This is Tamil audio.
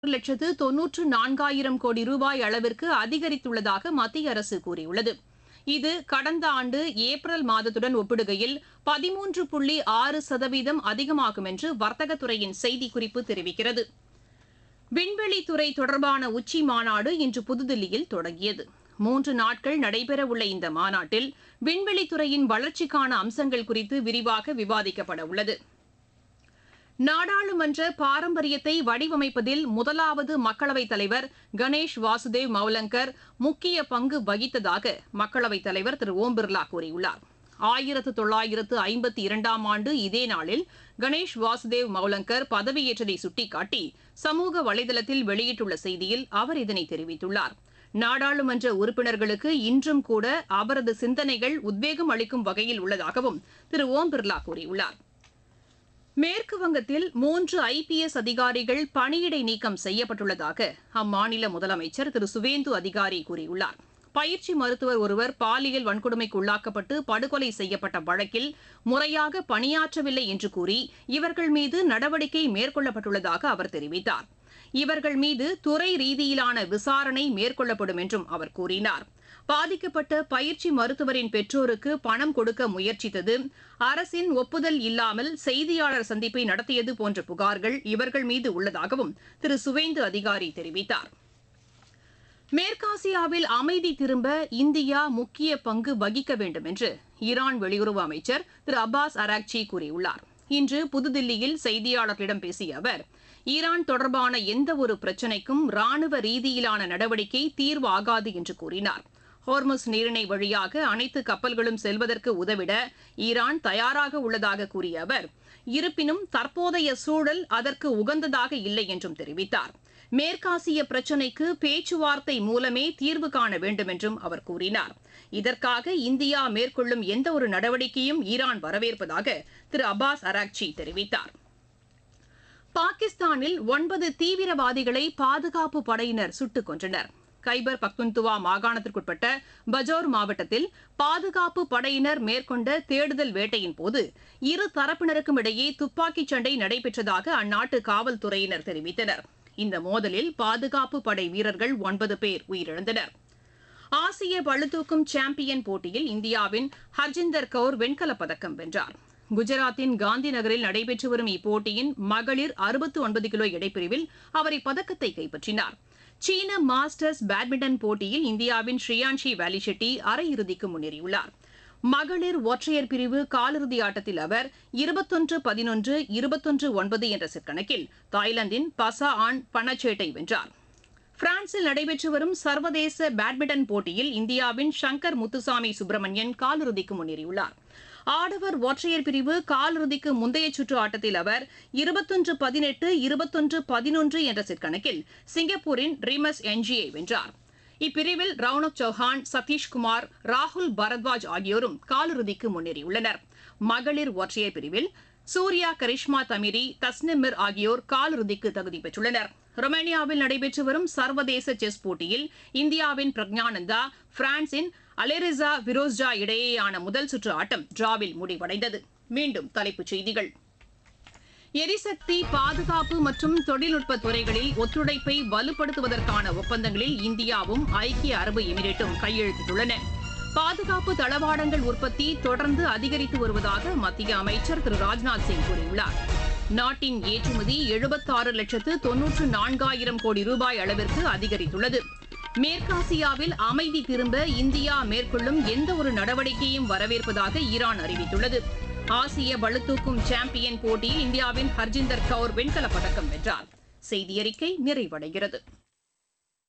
ஒரு லட்சத்து தொன்னூற்று நான்காயிரம் கோடி ரூபாய் அளவிற்கு அதிகரித்துள்ளதாக மத்திய அரசு கூறியுள்ளது இது கடந்த ஆண்டு ஏப்ரல் மாதத்துடன் ஒப்பிடுகையில் பதிமூன்று புள்ளி ஆறு சதவீதம் அதிகமாகும் என்று வர்த்தகத்துறையின் செய்திக்குறிப்பு தெரிவிக்கிறது விண்வெளித்துறை தொடர்பான உச்சி மாநாடு இன்று புதுதில்லியில் தொடங்கியது மூன்று நாட்கள் நடைபெறவுள்ள இந்த மாநாட்டில் விண்வெளித்துறையின் வளர்ச்சிக்கான அம்சங்கள் குறித்து விரிவாக விவாதிக்கப்பட உள்ளது நாடாளுமன்ற பாரம்பரியத்தை வடிவமைப்பதில் முதலாவது மக்களவைத் தலைவர் கணேஷ் வாசுதேவ் மௌலங்கர் முக்கிய பங்கு வகித்ததாக மக்களவைத் தலைவர் திரு ஓம் பிர்லா கூறியுள்ளார் ஆயிரத்து தொள்ளாயிரத்து ஐம்பத்தி இரண்டாம் ஆண்டு இதே நாளில் கணேஷ் வாசுதேவ் மௌலங்கர் பதவியேற்றதை சுட்டிக்காட்டி சமூக வலைதளத்தில் வெளியிட்டுள்ள செய்தியில் அவர் இதனை தெரிவித்துள்ளார் நாடாளுமன்ற உறுப்பினர்களுக்கு இன்றும் கூட அவரது சிந்தனைகள் உத்வேகம் அளிக்கும் வகையில் உள்ளதாகவும் திரு ஓம் பிர்லா கூறியுள்ளார் மேற்கு வங்கத்தில் மூன்று ஐபிஎஸ் அதிகாரிகள் பணியிடை நீக்கம் செய்யப்பட்டுள்ளதாக அம்மாநில முதலமைச்சர் திரு சுவேந்து அதிகாரி கூறியுள்ளார் பயிற்சி மருத்துவர் ஒருவர் பாலியல் வன்கொடுமைக்கு உள்ளாக்கப்பட்டு படுகொலை செய்யப்பட்ட வழக்கில் முறையாக பணியாற்றவில்லை என்று கூறி இவர்கள் மீது நடவடிக்கை மேற்கொள்ளப்பட்டுள்ளதாக அவர் தெரிவித்தார் இவர்கள் மீது துறை ரீதியிலான விசாரணை மேற்கொள்ளப்படும் என்றும் அவர் கூறினார் பாதிக்கப்பட்ட பயிற்சி மருத்துவரின் பெற்றோருக்கு பணம் கொடுக்க முயற்சித்தது அரசின் ஒப்புதல் இல்லாமல் செய்தியாளர் சந்திப்பை நடத்தியது போன்ற புகார்கள் இவர்கள் மீது உள்ளதாகவும் திரு சுவேந்து அதிகாரி தெரிவித்தார் மேற்காசியாவில் அமைதி திரும்ப இந்தியா முக்கிய பங்கு வகிக்க வேண்டும் என்று ஈரான் வெளியுறவு அமைச்சர் திரு அப்பாஸ் அராக்சி கூறியுள்ளார் இன்று புதுதில்லியில் செய்தியாளர்களிடம் பேசிய அவர் ஈரான் தொடர்பான எந்த ஒரு பிரச்சினைக்கும் ராணுவ ரீதியிலான நடவடிக்கை தீர்வாகாது என்று கூறினார் ஹோர்முஸ் நீரிணை வழியாக அனைத்து கப்பல்களும் செல்வதற்கு உதவிட ஈரான் தயாராக உள்ளதாக கூறிய அவர் இருப்பினும் தற்போதைய சூழல் அதற்கு உகந்ததாக இல்லை என்றும் தெரிவித்தார் மேற்காசிய பிரச்சினைக்கு பேச்சுவார்த்தை மூலமே தீர்வு காண வேண்டும் என்றும் அவர் கூறினார் இதற்காக இந்தியா மேற்கொள்ளும் எந்த ஒரு நடவடிக்கையும் ஈரான் வரவேற்பதாக திரு அப்பாஸ் அராக்சி தெரிவித்தார் பாகிஸ்தானில் ஒன்பது தீவிரவாதிகளை பாதுகாப்பு படையினர் சுட்டுக் கொன்றனர் கைபர் பக்துன்துவா மாகாணத்திற்குட்பட்ட பஜோர் மாவட்டத்தில் பாதுகாப்பு படையினர் மேற்கொண்ட தேடுதல் வேட்டையின் போது இரு தரப்பினருக்கும் இடையே துப்பாக்கிச் சண்டை நடைபெற்றதாக அந்நாட்டு காவல்துறையினர் தெரிவித்தனர் இந்த மோதலில் பாதுகாப்பு படை வீரர்கள் ஒன்பது பேர் உயிரிழந்தனர் ஆசிய பளுதூக்கும் சாம்பியன் போட்டியில் இந்தியாவின் ஹர்ஜிந்தர் கவுர் வெண்கலப் பதக்கம் வென்றார் குஜராத்தின் காந்தி நகரில் நடைபெற்று வரும் இப்போட்டியின் மகளிர் அறுபத்து ஒன்பது கிலோ எடைப்பிரிவில் அவர் இப்பதக்கத்தை கைப்பற்றினார் சீன மாஸ்டர்ஸ் பேட்மிண்டன் போட்டியில் இந்தியாவின் ஸ்ரீயான்ஷி வேலிஷெட்டி அரையிறுதிக்கு முன்னேறியுள்ளார் மகளிர் ஒற்றையர் பிரிவு காலிறுதி ஆட்டத்தில் அவர் இருபத்தொன்று பதினொன்று இருபத்தொன்று ஒன்பது என்ற செட் கணக்கில் தாய்லாந்தின் பசா ஆன் பனச்சேட்டை வென்றார் பிரான்சில் நடைபெற்று வரும் சர்வதேச பேட்மிண்டன் போட்டியில் இந்தியாவின் சங்கர் முத்துசாமி சுப்பிரமணியன் காலிறுதிக்கு முன்னேறியுள்ளார் ஆடவர் ஒற்றையர் பிரிவு காலிறுதிக்கு முந்தைய சுற்று ஆட்டத்தில் அவர் இருபத்தொன்று பதினெட்டு இருபத்தொன்று பதினொன்று என்ற செட் கணக்கில் சிங்கப்பூரின் ரிமஸ் என்ஜியை வென்றார் இப்பிரிவில் ரவுனக் சௌஹான் சதீஷ்குமார் ராகுல் பரத்வாஜ் ஆகியோரும் காலிறுதிக்கு முன்னேறியுள்ளனர் மகளிர் ஒற்றையர் பிரிவில் சூர்யா கரிஷ்மா தமிரி தஸ்னிமிர் ஆகியோர் காலிறுதிக்கு தகுதி பெற்றுள்ளனர் ரொமேனியாவில் நடைபெற்று வரும் சர்வதேச செஸ் போட்டியில் இந்தியாவின் பிரக்ஞானந்தா பிரான்சின் அலெரிசா விரோஸ்ஜா இடையேயான முதல் சுற்று ஆட்டம் டிராவில் முடிவடைந்தது மீண்டும் தலைப்புச் செய்திகள் எரிசக்தி பாதுகாப்பு மற்றும் தொழில்நுட்ப துறைகளில் ஒத்துழைப்பை வலுப்படுத்துவதற்கான ஒப்பந்தங்களில் இந்தியாவும் ஐக்கிய அரபு எமிரேட்டும் கையெழுத்திட்டுள்ளன பாதுகாப்பு தளவாடங்கள் உற்பத்தி தொடர்ந்து அதிகரித்து வருவதாக மத்திய அமைச்சர் திரு ராஜ்நாத் சிங் கூறியுள்ளார் நாட்டின் ஏற்றுமதி எழுபத்தாறு லட்சத்து தொன்னூற்று நான்காயிரம் கோடி ரூபாய் அளவிற்கு அதிகரித்துள்ளது மேற்காசியாவில் அமைதி திரும்ப இந்தியா மேற்கொள்ளும் எந்த ஒரு நடவடிக்கையும் வரவேற்பதாக ஈரான் அறிவித்துள்ளது ஆசிய பளுதூக்கும் சாம்பியன் போட்டியில் இந்தியாவின் ஹர்ஜிந்தர் கவுர் வெண்கலப் பதக்கம் வென்றார் செய்தியறிக்கை நிறைவடைகிறது